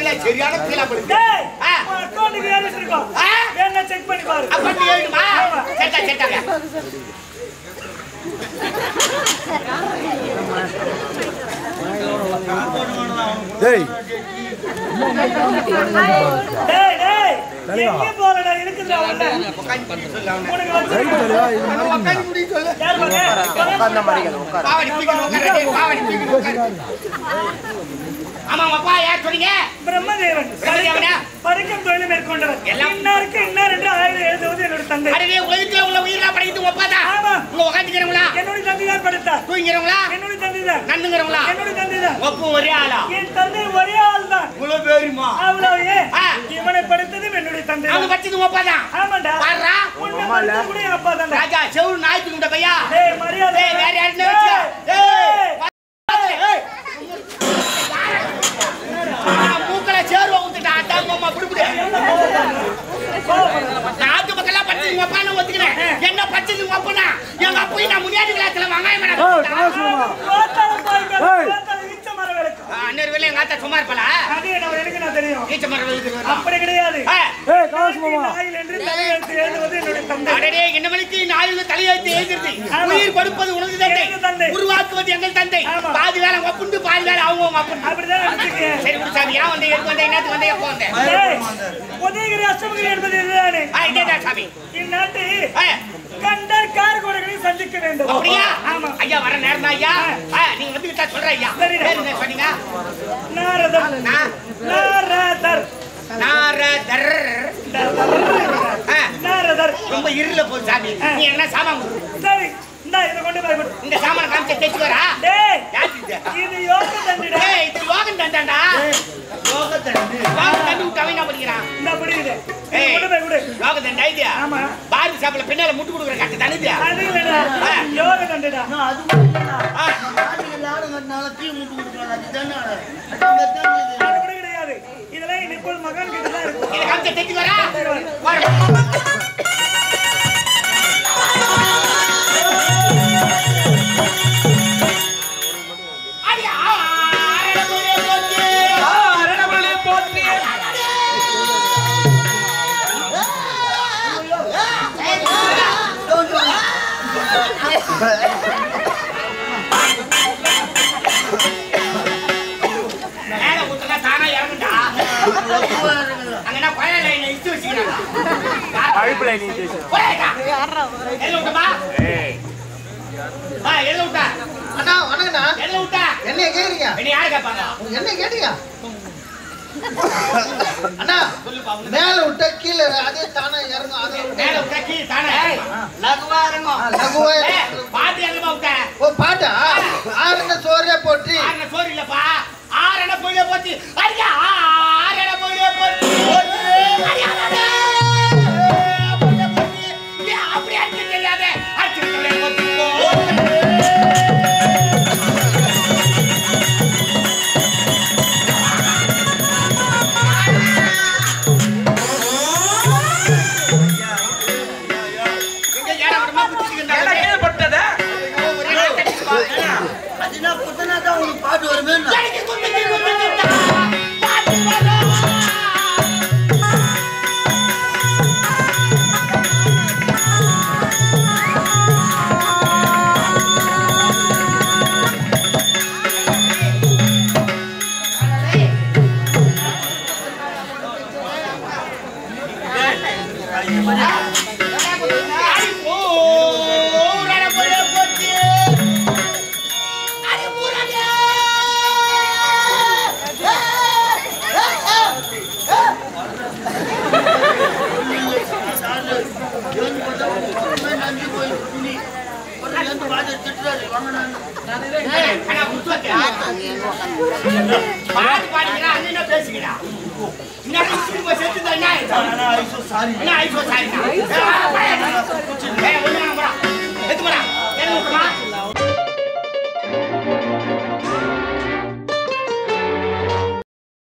என்ன சரியான கீழே படுது டேய், ஆ. உன் அக்கௌண்ட்டுக்கு ஏறிட்டு இருக்கோம். ஆ? வேணா check பண்ணி பாரு. அப்படி ஏழுமா ஆமா. செட்டா செட்டாங்க டேய் டேய், டேய், எங்கேயும் போகலடா, இருக்குதுடா உன்கிட்ட. உனக்கு ரைட் வச்சிருக்கேன். தலைவா இது மாதிரி உட்காந்து முடி சொல்லு யார் பாரு? பாவடி தூக்கி உட்காரு பாவடி தூக்கி உட்காரு ஆமா அப்பா யார் சொன்னீங்க பிரம்மதேவன் பிரம்மதேவனா? பறிக்கும் தொழிலை மேற்கொண்டவர் எல்லாம் இன்னாருக்கு இன்னார் என்று ஆயுதம் எழுதுவது என்னோட தந்தை அடவே உலகத்துல உள்ள உயிரெல்லாம் படைக்கிறது உங்க அப்பா தான் ஆமா. உங்க உட்காந்துக்கிறவங்களா என்னுடைய தந்தை தான் படைத்தார் தூங்கிறவங்களா என்னுடைய தந்தை தான் நந்துங்கிறவங்களா என்னுடைய தந்தை தான் ஒப்பு ஒரே ஆளா என் தந்தை ஒரே ஆள் தான் இவ்வளவு பேருமா அவ்வளவு ஏன் ஆ. இவனை படைத்ததும் என்னுடைய தந்தை அவங்க தான் பச்சது உங்க அப்பா தான் ஆமாண்டா பாருடா. உன்னை படைத்தது கூட என் அப்பா தான் ராஜா செவுரு நாய்க்கு உண்ட பையா டேய் மரியாதை ஏய், வேற யாருன்னு டேய், வச்சியா? டேய். ஏய். நான் மூக்கல சேருவ ஊத்துட்டா அட்டாங்க அம்மா புடுப்புடு நாட்டு மக்கள்லாம் பச்சது உங்க அப்பா நான் ஒத்துக்கிறேன் என்ன பச்சது உங்க அப்பனா எங்க அப்பையும் நான் முன்னாடி விளையாட்டுல வெங்காயம் ஏய் வேணாம் காசுமா பார்த்தாலும் பாருங்க, ஏய். பார்த்தாலும் ஈச்ச மரம் விளக்கு. அன்னர் வேலை எங்க ஆத்தா சும்மா இருப்பலா அது என்ன எனக்கு நான் தெரியும் ஈச்ச மரம் விழுது அப்படி கிடையாது ஏய் காசு மாமா நாயில் என்று தலையெழுத்து எழுதுவது என்னுடைய தந்தை அடடே என்ன மணிக்கு நாளில் தலையெழுத்து எழுதிருது உயிர் கொடுப்பது உனது தந்தை எங்கள் தந்தை. உருவாக்குவது எங்கள் தந்தை ஆமா. பாதி வேலை ஒப்புண்டு பாதி வேலை அவங்க அவங்க அப்புண்டு அப்படிதான் நினைச்சுக்க சரி குருசாமி ஏன் வந்த எதுக்கு வந்த என்னத்துக்கு வந்த எப்போ வந்த டேய், உதயகிரி அஷ்டமகிரி என்பது இதுதானே ஆ இதேதான் சாமி இந்நாட்டு ஆ, கண்டர் கார்கோடர்களை சந்திக்க வேண்டும் அப்படியா ஆமா ஐயா வர நேரம் தான் ஐயா ஆ, நீங்க வந்துகிட்டா சொல்ற ஐயா சரிடா. பேர் என்ன சொன்னீங்க நாரதர் நா- நாரதர் நாரதர் ஆ, நாரதர் ரொம்ப இருள போகுது சாமி நீ என்ன சாமான் கொடு. சரி இந்தா இதை கொண்டு போய் கொடு. இந்த சாமான காமிச்ச தைச்சு வரா டேய் யாரு இது? இது யோக தண்டிடா ஏய், இது லோகன் தந்தாண்டா லோகன் தண்டு விட்டு அவன் என்ன பண்ணிக்கிறான் இந்த புரியுது இதை ஏய். கொண்டு போய் கொடு லோகன் தண்டா இது ஆமா பார்பி சாப்பிட பின்னால முட்டு கொடுக்குற கட்டு தானே இது அது இல்லடா ஆ. யோக தண்டிடா ஆ, அது கூட கிடையாது இதெல்லாம் நிப்பல் மகன் கிட்ட தான் இருக்கும் இதை காமிச்ச தைச்சு வரா வர. அடி, ஆ, அரடமுடிய போச்சு. மேல ஊத்துனா தானா இறங்குண்டா. அங்கன்னா பழைய லைனை இழுத்து வச்சுக்கிறாங்க. போடா. எதுல விட்டப்பா? ஆ, எதுல விட்ட? அண்ணா வணக்கண்ணா எதுல விட்ட? என்னைய கேக்குறீங்க என்னை யாரு கேட்பாங்க? என்ன கேட்டீங்க அண்ணா சொல்லுப்பா, உனக்கு. மேல விட்டா கீழே அதே தானே இறங்கும் அதை விட்டா மேல விட்டா கீழே தானா இறங்குமா? லகுவா இறங்கும். லகுவா ஏய், இறங்கும். பாத்து எங்கம்மா விட்ட? ஓ பாட்டா ஆறுன சோறே போட்டு ஆறுன சோறு இல்லப்பா. ஆறெண்ண பொயிலே போச்சு. அடியா, ஆறெண்ண பொயிலே போச்சு. அடியா, அடியா. பொயிலே போச்சு. ஏய், அப்படி அடிக்க தெரியாத. அடிச்சுட்டு தொலைய போச்சு. எங்க ஏடா விடமா குத்திட்டு இருந்தாங்க. ஒரே நாட்டடிச்சு பாருங்க. எனக்கு குத்திட்டு குத்திட்டு பாட்டு வரும். அடி பூரா போய் போச்சு. அடி பூராடே. ஏய், அண்ணா, குத்து வைக்க. பாட்டு பாடிக்கிறா, அண்ணன் என்ன பேசுகிறா? இன்னும் இஸ்திரி போய் செத்துட்டா என்ன ஆயிடுச்சு? என்ன ஆயிடுச்சோ சாரிண்ணா. ஏய், வாடா, பையன். ஏய், ஒண்ணு வேணாம், போடா. எடுத்து போடா. ஏன் விட்டுமா?